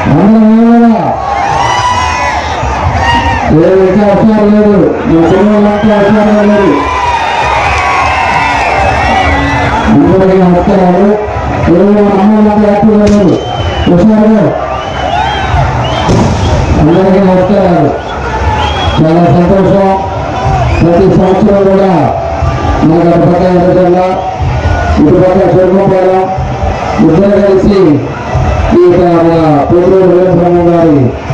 అందరూ ఏదైతే అవసరం లేదు మా పిల్లలంతా అవసరం లేదు అందరికీ నమస్కారాలు ఎవరు అమ్మలంతా యాక్టివ్గా లేదు హుషారుగా అందరికీ నమస్కారాలు చాలా సంతోషం ప్రతి సంవత్సరం కూడా మన గడపక్క ఎదుగుదల ఇటుపక్క చిరుమపాలెం ఇద్దరు కలిసి ఈ యొక్క మన పేదూరు వీరబ్రహ్మ గారి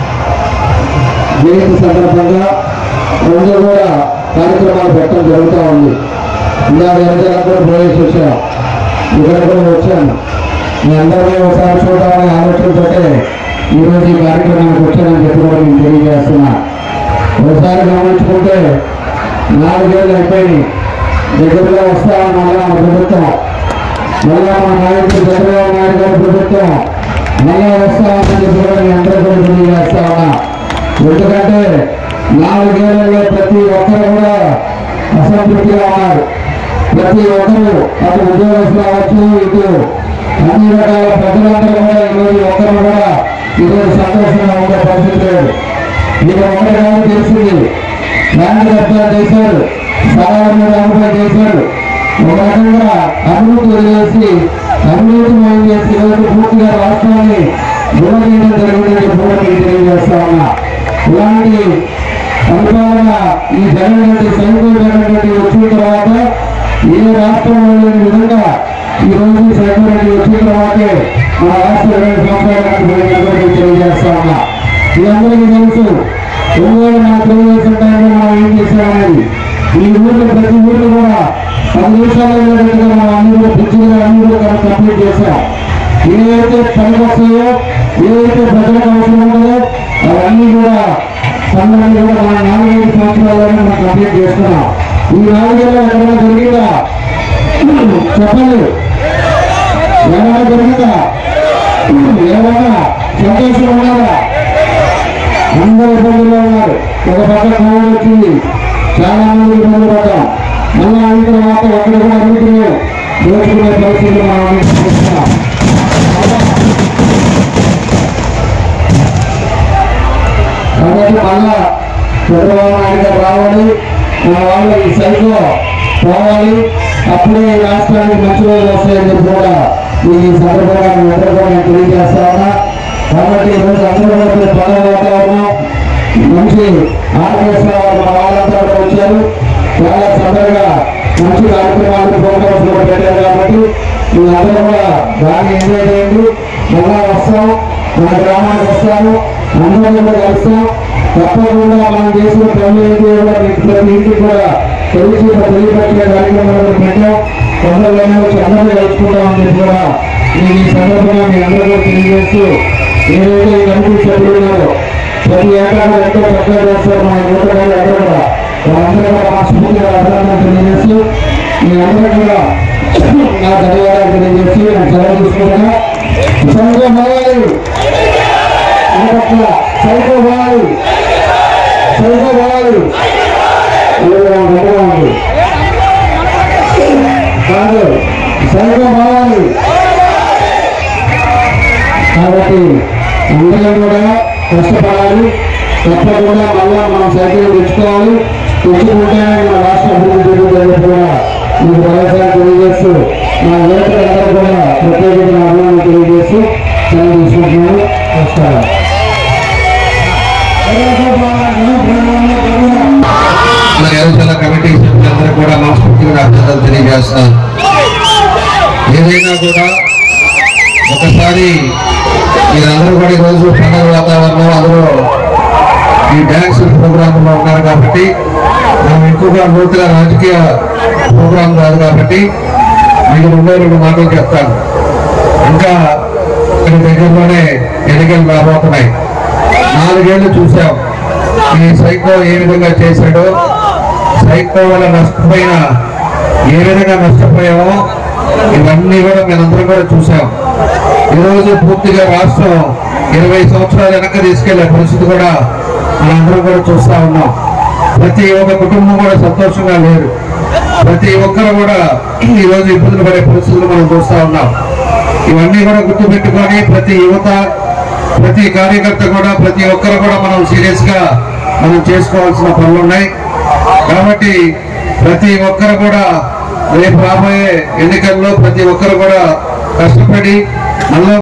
జయంతి సందర్భంగా రోజు కూడా కార్యక్రమాలు పెట్టడం జరుగుతూ ఉంది ఇందాక ఎన్నికలందరూ పోయేసి వచ్చాం ఇక్కడ కూడా వచ్చాను మీ అందరినీ ఒకసారి చూడాలని ఆలోచనతోటే ఈరోజు ఈ కార్యక్రమానికి వచ్చానని చెప్పి కూడా నేను తెలియజేస్తున్నా ఒకసారి గమనించుకుంటే నాలుగేళ్ళు అయిపోయి దగ్గరగా వస్తామని మళ్ళా మన ప్రభుత్వం మళ్ళా మన నాయకుడు చంద్రబాబు నాయుడు గారి ప్రభుత్వం మళ్ళా వస్తామని చెప్పి కూడా మీ అందరూ కూడా తెలియజేస్తా ఉన్నా ఎందుకంటే నాలుగేళ్లలో ప్రతి ఒక్కరు కూడా అసంతృప్తిగా ఉన్నారు ప్రతి ఒక్కరు అటు ఉద్యోగస్తులు అవ్వచ్చు ఇటు అన్ని రకాల ప్రజలందరూ కూడా ఈరోజు ఒక్కరు కూడా ఈరోజు సంతోషంగా ఉండే పరిస్థితి లేదు ఇక ఒకటి కాదు తెలిసింది ల్యాండ్ కబ్జా చేశారు స్థలాల మీద అభివృద్ధి చేశారు ఒక రకంగా అభివృద్ధి వదిలేసి అభివృద్ధి చేసి ఈరోజు పూర్తిగా రాష్ట్రాన్ని విభజించడం జరిగిందని కూడా మీకు తెలియజేస్తా ఉన్నా ఇలాంటి పరిపాలన ఈ జగన్ రెడ్డి సైనికులు జగన్ రెడ్డి వచ్చిన తర్వాత ఏ రాష్ట్రంలో లేని విధంగా ఈ రోజు సైనికులు రెడ్డి వచ్చిన తర్వాతే మన రాష్ట్ర ఇరవై సంవత్సరాలకు పోయినటువంటి తెలియజేస్తా ఉన్నా మీ అందరికీ తెలుసు ఒంగోలు మన తెలుగుదేశం టైంలో మనం ఏం చేసామనేది ఈ ఊర్లో ప్రతి ఊర్లో కూడా పది నిమిషాలలో మనం అన్ని కూడా పిచ్చిగా అన్ని కూడా మనం కంప్లీట్ చేశాం ఏవైతే పనికి వస్తాయో ఏవైతే ప్రజలకు అవసరం ఉంటుందో అవన్నీ కూడా సందర్భంగా కూడా మన నాలుగైదు సంవత్సరాలను మనం కంప్లీట్ చేస్తున్నాం ఈ నాలుగేళ్ళ ఎక్కడైనా జరిగిందా చెప్పండి ఏమైనా జరిగిందా ఏమైనా సంతోషం ఉన్నారా అందరూ ఇబ్బందుల్లో ఉన్నారు ఒక పక్క కోవిడ్ వచ్చింది చాలా మంది ఇబ్బంది పడ్డాం మళ్ళీ అయిన తర్వాత ఎక్కడ కూడా అన్నిటినీ దోచుకునే పరిస్థితి మనం అనుభవిస్తున్నాం. కాబట్టి మళ్ళా చంద్రబాబు నాయుడు గారు రావాలి మన వాళ్ళు ఈ సైట్లో పోవాలి అప్పుడే ఈ రాష్ట్రానికి మంచి రోజులు వస్తాయని చెప్పి కూడా ఈ సందర్భంగా మీ అందరూ కూడా నేను తెలియజేస్తా ఉన్నా కాబట్టి ఈరోజు అందరూ కూడా మీరు పండుగ వాతావరణం మంచి ఆర్కెస్ట్రా వాళ్ళు మన వాళ్ళంతా కూడా వచ్చారు చాలా సందర్గా మంచి కార్యక్రమాలు ప్రోగ్రామ్స్ కూడా పెట్టారు కాబట్టి మీ అందరూ కూడా బాగా ఎంజాయ్ చేయండి మళ్ళా వస్తాం మన గ్రామానికి వస్తాము అందరినీ కూడా కలుస్తాం తప్పకుండా మనం చేసిన పనులు ఏంటి కూడా మీకు ప్రతి ఇంటికి కూడా తెలిసి తెలియపరిచే కార్యక్రమాలు కూడా పెట్టాం తొందరలోనే వచ్చి అందరినీ కలుసుకుంటామని చెప్పి కూడా నేను ఈ సందర్భంగా మీ అందరూ కూడా తెలియజేస్తూ ఏదైతే ఈ కమిటీ సభ్యులు ఉన్నారో ప్రతి ఏటా కూడా ఎంతో చక్కగా చేస్తారు మన యువత గారు అందరూ కూడా వాళ్ళందరూ కూడా మా స్ఫూర్తిగా అభినందన తెలియజేస్తూ మీ అందరూ కూడా నా ధన్యవాదాలు తెలియజేసి నేను సెలవు తీసుకుంటున్నా సంఘం పోవాలి ఇంకొక సైకో పోవాలి సైకో పోవాలి ఏదో గట్టిగా ఉంది కాదు సైకో పోవాలి కాబట్టి అందరం కూడా కష్టపడాలి తప్పకుండా మళ్ళా మనం సైకిల్ తెచ్చుకోవాలి తెచ్చుకుంటే మన రాష్ట్ర అభివృద్ధి జరుగుతుందని కూడా మీకు భరోసా తెలియజేస్తూ నా యువకులందరూ కూడా ప్రత్యేకంగా అభిమానం తెలియజేస్తూ సెలవు తీసుకుంటున్నాను నమస్కారం మన వ్యవసాయ కమిటీ సభ్యులందరూ కూడా మనస్ఫూర్తిగా అభ్యర్థులు తెలియజేస్తున్నారు ఏదైనా కూడా ఒకసారి మీరందరూ కూడా ఈరోజు పండుగ వాతావరణం అందరూ ఈ డ్యాన్స్ ప్రోగ్రాంలో ఉన్నారు కాబట్టి మనం ఎక్కువగా నూతన రాజకీయ ప్రోగ్రాం కాదు కాబట్టి మీకు రెండో రెండు మాటలు చెప్తాను ఇంకా ఇక్కడ దగ్గరలోనే ఎన్నికలు రాబోతున్నాయి నాలుగేళ్లు చూసాం ఈ సైకో ఏ విధంగా చేశాడో సైకో వల్ల నష్టపోయిన ఏ విధంగా నష్టపోయామో ఇవన్నీ కూడా మేమందరం కూడా చూసాం ఈరోజు పూర్తిగా రాష్ట్రం ఇరవై సంవత్సరాల వెనక్కి తీసుకెళ్లే పరిస్థితి కూడా మనందరం కూడా చూస్తా ఉన్నాం ప్రతి ఒక్క కుటుంబం కూడా సంతోషంగా లేరు ప్రతి ఒక్కరు కూడా ఈరోజు ఇబ్బందులు పడే పరిస్థితులు మనం చూస్తా ఉన్నాం ఇవన్నీ కూడా గుర్తుపెట్టుకొని ప్రతి యువత ప్రతి కార్యకర్త కూడా ప్రతి ఒక్కరు కూడా మనం సీరియస్ గా మనం చేసుకోవాల్సిన పనులు ఉన్నాయి కాబట్టి ప్రతి ఒక్కరు కూడా రేపు రాబోయే ఎన్నికల్లో ప్రతి ఒక్కరు కూడా కష్టపడి మనలో